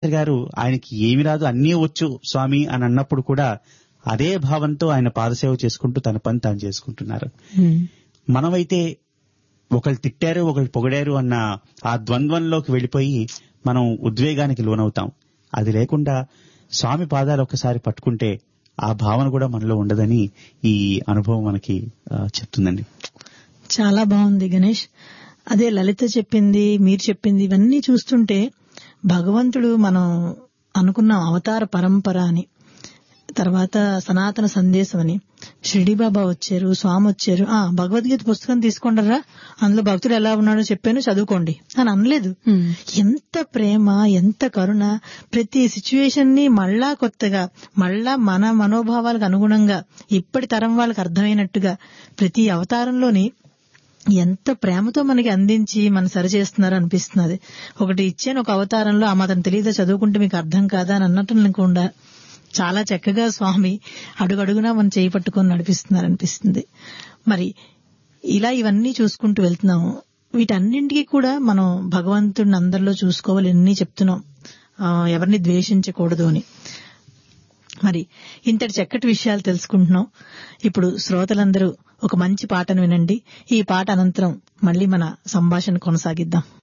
గారు ఆయనకి ఏమి రాదు అన్నీ వచ్చు స్వామి అని అన్నప్పుడు కూడా అదే భావంతో ఆయన పాదసేవ చేసుకుంటూ తన పని తాను చేసుకుంటున్నారు మనమైతే ఒకళ్ళు తిట్టారు ఒకళ్ళు పొగిడారు అన్న ఆ ద్వంద్వంలోకి వెళ్ళిపోయి మనం ఉద్వేగానికి లోనవుతాం అది లేకుండా స్వామి పాదాలు ఒక్కసారి పట్టుకుంటే ఆ భావన కూడా మనలో ఉండదని ఈ అనుభవం మనకి ఆ, చెప్తుందండి చాలా బాగుంది గణేష్ అదే లలిత చెప్పింది మీరు చెప్పింది ఇవన్నీ చూస్తుంటే భగవంతుడు మనం అనుకున్న అవతార పరంపర అని తర్వాత సనాతన సందేశం అని షిరిడి బాబా వచ్చారు స్వామి వచ్చారు ఆ భగవద్గీత పుస్తకం తీసుకుంటారా అందులో భక్తుడు ఎలా ఉన్నాడో చెప్పాను చదువుకోండి అని అనలేదు ఎంత ప్రేమ ఎంత కరుణ ప్రతి సిచ్యువేషన్ ని మళ్ళా కొత్తగా మళ్ళా మన మనోభావాలకు అనుగుణంగా ఇప్పటి తరం వాళ్ళకి అర్థమైనట్టుగా ప్రతి అవతారంలోని ఎంత ప్రేమతో మనకి అందించి మన సరి చేస్తున్నారు అనిపిస్తున్నది ఒకటి ఇచ్చాను ఒక అవతారంలో ఆ మాత్రం తెలియదా చదువుకుంటే మీకు అర్థం కాదా అని అన్నట్టు అనుకుండా చాలా చక్కగా స్వామి అడుగడుగునా మనం చేయి పట్టుకొని నడిపిస్తున్నారు అనిపిస్తుంది మరి ఇలా ఇవన్నీ చూసుకుంటూ వెళ్తున్నాము వీటన్నింటికి కూడా మనం భగవంతుడిని అందరిలో చూసుకోవాలి ఎన్ని చెప్తున్నాం ఆ, ఎవరిని ద్వేషించకూడదు అని మరి ఇంతటి చక్కటి విషయాలు తెలుసుకుంటున్నాం ఇప్పుడు శ్రోతలందరూ ఒక మంచి పాటను వినండి ఈ పాట అనంతరం మళ్ళీ మన సంభాషణ కొనసాగిద్దాం